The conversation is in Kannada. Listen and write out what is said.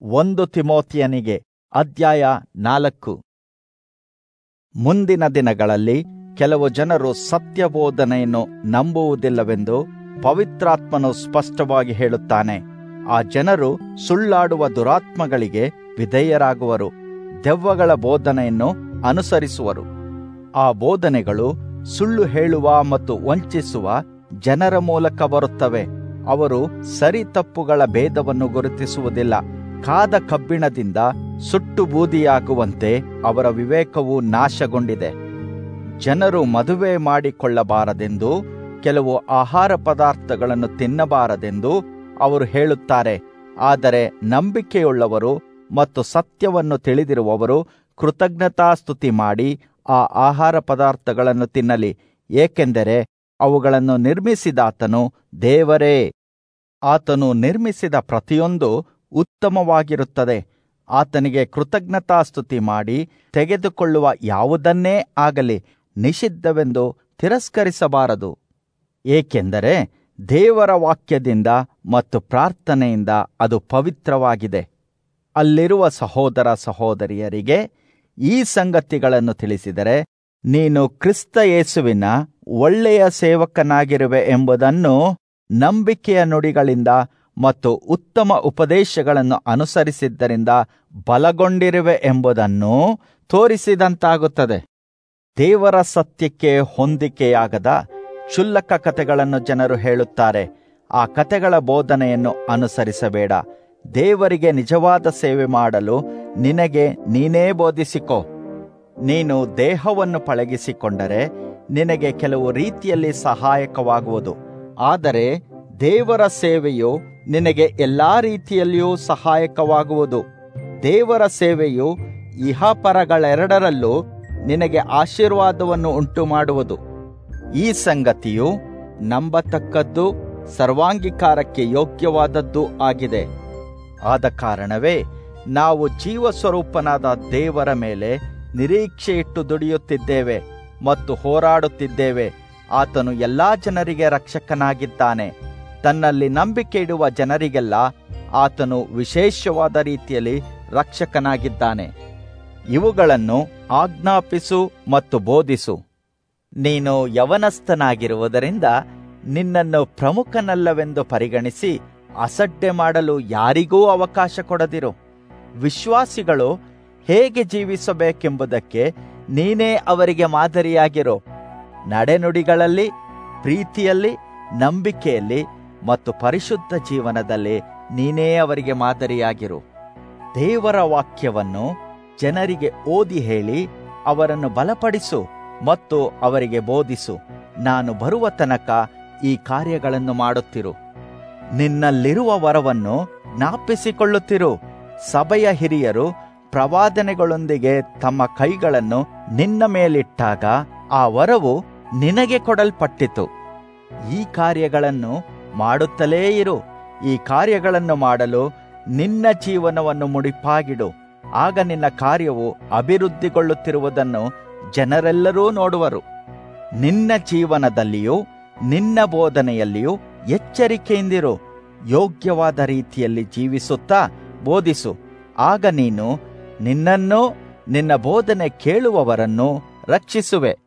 ಒಂದು ತಿಮೋತಿಯನಿಗೆ ಅಧ್ಯಾಯ ನಾಲ್ಕು ಮುಂದಿನ ದಿನಗಳಲ್ಲಿ ಕೆಲವು ಜನರು ಸತ್ಯಬೋಧನೆಯನ್ನು ನಂಬುವುದಿಲ್ಲವೆಂದು ಪವಿತ್ರಾತ್ಮನು ಸ್ಪಷ್ಟವಾಗಿ ಹೇಳುತ್ತಾನೆ ಆ ಜನರು ಸುಳ್ಳಾಡುವ ದುರಾತ್ಮಗಳಿಗೆ ವಿಧೇಯರಾಗುವರು ದೆವ್ವಗಳ ಬೋಧನೆಯನ್ನು ಅನುಸರಿಸುವರು ಆ ಬೋಧನೆಗಳು ಸುಳ್ಳು ಹೇಳುವ ಮತ್ತು ವಂಚಿಸುವ ಜನರ ಮೂಲಕ ಬರುತ್ತವೆ ಅವರು ಸರಿ ತಪ್ಪುಗಳ ಭೇದವನ್ನು ಗುರುತಿಸುವುದಿಲ್ಲ ಕಾದ ಕಬ್ಬಿಣದಿಂದ ಸುಟ್ಟು ಬೂದಿಯಾಗುವಂತೆ ಅವರ ವಿವೇಕವು ನಾಶಗೊಂಡಿದೆ ಜನರು ಮದುವೆ ಮಾಡಿಕೊಳ್ಳಬಾರದೆಂದು ಕೆಲವು ಆಹಾರ ಪದಾರ್ಥಗಳನ್ನು ತಿನ್ನಬಾರದೆಂದು ಅವರು ಹೇಳುತ್ತಾರೆ ಆದರೆ ನಂಬಿಕೆಯುಳ್ಳವರು ಮತ್ತು ಸತ್ಯವನ್ನು ತಿಳಿದಿರುವವರು ಕೃತಜ್ಞತಾಸ್ತುತಿ ಮಾಡಿ ಆ ಆಹಾರ ಪದಾರ್ಥಗಳನ್ನು ತಿನ್ನಲಿ ಏಕೆಂದರೆ ಅವುಗಳನ್ನು ನಿರ್ಮಿಸಿದಾತನು ದೇವರೇ ಆತನು ನಿರ್ಮಿಸಿದ ಪ್ರತಿಯೊಂದು ಉತ್ತಮವಾಗಿರುತ್ತದೆ ಆತನಿಗೆ ಕೃತಜ್ಞತಾಸ್ತುತಿ ಮಾಡಿ ತೆಗೆದುಕೊಳ್ಳುವ ಯಾವುದನ್ನೇ ಆಗಲಿ ನಿಷಿದ್ಧವೆಂದು ತಿರಸ್ಕರಿಸಬಾರದು ಏಕೆಂದರೆ ದೇವರ ವಾಕ್ಯದಿಂದ ಮತ್ತು ಪ್ರಾರ್ಥನೆಯಿಂದ ಅದು ಪವಿತ್ರವಾಗಿದೆ ಅಲ್ಲಿರುವ ಸಹೋದರ ಸಹೋದರಿಯರಿಗೆ ಈ ಸಂಗತಿಗಳನ್ನು ತಿಳಿಸಿದರೆ ನೀನು ಕ್ರಿಸ್ತ ಯೇಸುವಿನ ಒಳ್ಳೆಯ ಸೇವಕನಾಗಿರುವೆ ಎಂಬುದನ್ನು ನಂಬಿಕೆಯ ನುಡಿಗಳಿಂದ ಮತ್ತು ಉತ್ತಮ ಉಪದೇಶಗಳನ್ನು ಅನುಸರಿಸಿದ್ದರಿಂದ ಬಲಗೊಂಡಿರುವೆ ಎಂಬುದನ್ನು ತೋರಿಸಿದಂತಾಗುತ್ತದೆ ದೇವರ ಸತ್ಯಕ್ಕೆ ಹೊಂದಿಕೆಯಾಗದ ಕ್ಷುಲ್ಲಕ ಕಥೆಗಳನ್ನು ಜನರು ಹೇಳುತ್ತಾರೆ ಆ ಕಥೆಗಳ ಬೋಧನೆಯನ್ನು ಅನುಸರಿಸಬೇಡ ದೇವರಿಗೆ ನಿಜವಾದ ಸೇವೆ ಮಾಡಲು ನಿನಗೆ ನೀನೇ ಬೋಧಿಸಿಕೊ ನೀನು ದೇಹವನ್ನು ಪಳಗಿಸಿಕೊಂಡರೆ ನಿನಗೆ ಕೆಲವು ರೀತಿಯಲ್ಲಿ ಸಹಾಯಕವಾಗುವುದು ಆದರೆ ದೇವರ ಸೇವೆಯು ನಿನಗೆ ಎಲ್ಲಾ ರೀತಿಯಲ್ಲಿಯೂ ಸಹಾಯಕವಾಗುವುದು ದೇವರ ಸೇವೆಯು ಇಹಪರಗಳೆರಡರಲ್ಲೂ ನಿನಗೆ ಆಶೀರ್ವಾದವನ್ನು ಉಂಟು ಮಾಡುವುದು ಈ ಸಂಗತಿಯು ನಂಬತಕ್ಕದ್ದು ಸರ್ವಾಂಗೀಕಾರಕ್ಕೆ ಯೋಗ್ಯವಾದದ್ದು ಆಗಿದೆ ಆದ ಕಾರಣವೇ ನಾವು ಜೀವಸ್ವರೂಪನಾದ ದೇವರ ಮೇಲೆ ನಿರೀಕ್ಷೆಯಿಟ್ಟು ದುಡಿಯುತ್ತಿದ್ದೇವೆ ಮತ್ತು ಹೋರಾಡುತ್ತಿದ್ದೇವೆ ಆತನು ಎಲ್ಲಾ ಜನರಿಗೆ ರಕ್ಷಕನಾಗಿದ್ದಾನೆ ತನ್ನಲ್ಲಿ ನಂಬಿಕೆ ಇಡುವ ಜನರಿಗೆಲ್ಲ ಆತನು ವಿಶೇಷವಾದ ರೀತಿಯಲ್ಲಿ ರಕ್ಷಕನಾಗಿದ್ದಾನೆ ಇವುಗಳನ್ನು ಆಜ್ಞಾಪಿಸು ಮತ್ತು ಬೋಧಿಸು ನೀನು ಯವನಸ್ಥನಾಗಿರುವುದರಿಂದ ನಿನ್ನನ್ನು ಪ್ರಮುಖನಲ್ಲವೆಂದು ಪರಿಗಣಿಸಿ ಅಸಡ್ಡೆ ಮಾಡಲು ಯಾರಿಗೂ ಅವಕಾಶ ಕೊಡದಿರು ವಿಶ್ವಾಸಿಗಳು ಹೇಗೆ ಜೀವಿಸಬೇಕೆಂಬುದಕ್ಕೆ ನೀನೇ ಅವರಿಗೆ ಮಾದರಿಯಾಗಿರು ನಡೆನುಡಿಗಳಲ್ಲಿ ಪ್ರೀತಿಯಲ್ಲಿ ನಂಬಿಕೆಯಲ್ಲಿ ಮತ್ತು ಪರಿಶುದ್ಧ ಜೀವನದಲ್ಲಿ ನೀನೇ ಅವರಿಗೆ ಮಾದರಿಯಾಗಿರು ದೇವರ ವಾಕ್ಯವನ್ನು ಜನರಿಗೆ ಓದಿ ಹೇಳಿ ಅವರನ್ನು ಬಲಪಡಿಸು ಮತ್ತು ಅವರಿಗೆ ಬೋಧಿಸು ನಾನು ಬರುವ ತನಕ ಈ ಕಾರ್ಯಗಳನ್ನು ಮಾಡುತ್ತಿರು ನಿನ್ನಲ್ಲಿರುವ ವರವನ್ನು ಜ್ಞಾಪಿಸಿಕೊಳ್ಳುತ್ತಿರು ಸಭೆಯ ಹಿರಿಯರು ಪ್ರವಾದನೆಗಳೊಂದಿಗೆ ತಮ್ಮ ಕೈಗಳನ್ನು ನಿನ್ನ ಮೇಲಿಟ್ಟಾಗ ಆ ವರವು ನಿನಗೆ ಕೊಡಲ್ಪಟ್ಟಿತು ಈ ಕಾರ್ಯಗಳನ್ನು ಮಾಡುತ್ತಲೇ ಇರು ಈ ಕಾರ್ಯಗಳನ್ನು ಮಾಡಲು ನಿನ್ನ ಜೀವನವನ್ನು ಮುಡಿಪಾಗಿಡು ಆಗ ನಿನ್ನ ಕಾರ್ಯವು ಅಭಿವೃದ್ಧಿಗೊಳ್ಳುತ್ತಿರುವುದನ್ನು ಜನರೆಲ್ಲರೂ ನೋಡುವರು ನಿನ್ನ ಜೀವನದಲ್ಲಿಯೂ ನಿನ್ನ ಬೋಧನೆಯಲ್ಲಿಯೂ ಎಚ್ಚರಿಕೆಯಿಂದಿರು ಯೋಗ್ಯವಾದ ರೀತಿಯಲ್ಲಿ ಜೀವಿಸುತ್ತಾ ಬೋಧಿಸು ಆಗ ನೀನು ನಿನ್ನನ್ನೂ ನಿನ್ನ ಬೋಧನೆ ಕೇಳುವವರನ್ನು ರಕ್ಷಿಸುವೆ